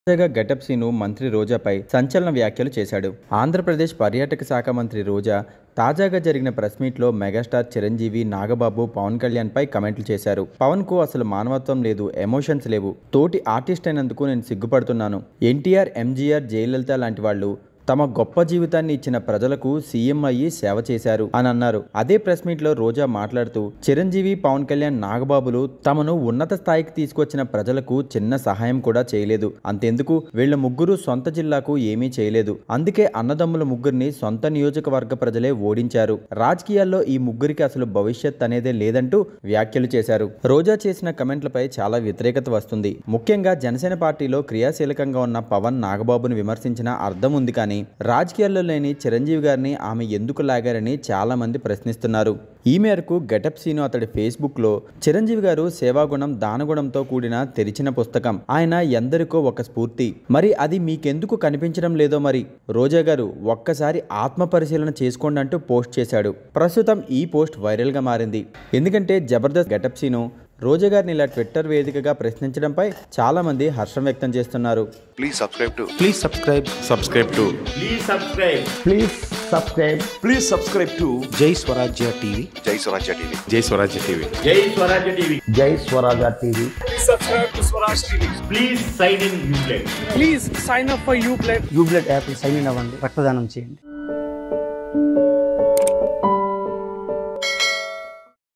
తాజాగా getup scene మంత్రి రోజాపై సంచలన వ్యాఖ్యలు చేశాడు ఆంధ్రప్రదేశ్ పర్యాటక శాఖ మంత్రి రోజా తాజాగా జరిగిన ప్రెస్ మీట్లో మెగాస్టార్ చిరంజీవి నాగబాబు పవన్ కళ్యాణ్ పై కమెంట్లు చేశారు పవన్ కు అసలు మానవత్వం లేదు ఎమోషన్స్ లేవు తోటి ఆర్టిస్ట్ అయినందుకు నేను సిగ్గుపడుతున్నాను ఎన్టీఆర్ ఎంజీఆర్ జయలలిత లాంటి వాళ్ళు తమ గొప్ప జీవితాన్ని ఇచ్చిన ప్రజలకు సీఎం అయ్యి సేవ చేశారు అని అన్నారు అదే ప్రెస్ మీట్ లో రోజా మాట్లాడుతూ చిరంజీవి పవన్ కళ్యాణ్ నాగబాబులు తమను ఉన్నత స్థాయికి తీసుకొచ్చిన ప్రజలకు చిన్న సహాయం కూడా చేయలేదు అంతెందుకు వీళ్ళ ముగ్గురు సొంత జిల్లాకు ఏమీ చేయలేదు అందుకే అన్నదమ్ముల ముగ్గురిని సొంత నియోజకవర్గ ప్రజలే ఓడించారు రాజకీయాల్లో ఈ ముగ్గురికి అసలు భవిష్యత్ అనేదే లేదంటూ వ్యాఖ్యలు చేశారు రోజా చేసిన కమెంట్లపై చాలా వ్యతిరేకత వస్తుంది ముఖ్యంగా జనసేన పార్టీలో క్రియాశీలకంగా ఉన్న పవన్ నాగబాబును విమర్శించిన అర్థం ఉంది కానీ రాజకీయాల్లో లేని చిరంజీవి గారిని ఆమె ఎందుకు లాగారని చాలా మంది ప్రశ్నిస్తున్నారు ఈ మేరకు గెటప్ సీను అతడి ఫేస్బుక్ లో చిరంజీవి గారు సేవాగుణం దానగుణంతో కూడిన తెరిచిన పుస్తకం ఆయన ఎందరికో ఒక స్ఫూర్తి మరి అది మీకెందుకు కనిపించడం లేదో మరి రోజా గారు ఒక్కసారి ఆత్మ పరిశీలన చేసుకోండి అంటూ పోస్ట్ చేశాడు ప్రస్తుతం ఈ పోస్ట్ వైరల్ గా మారింది ఎందుకంటే జబర్దస్త్ గెటప్ సీను రోజా గారిని ఇలా ట్విట్టర్ వేదికగా ప్రశ్నించడంపై చాలా మంది హర్షం వ్యక్తం చేస్తున్నారు Please subscribe to Please subscribe. Subscribe to Please subscribe. Please subscribe. Please subscribe to Jai Swarajya TV. Jai Swarajya TV. Jai Swarajya TV. Jai Swarajya TV. Jai Swaraja TV. Please sign in Uplay. Please sign up for Uplay. Uplay app sign in అవ్వండి రక్తదానం చేయండి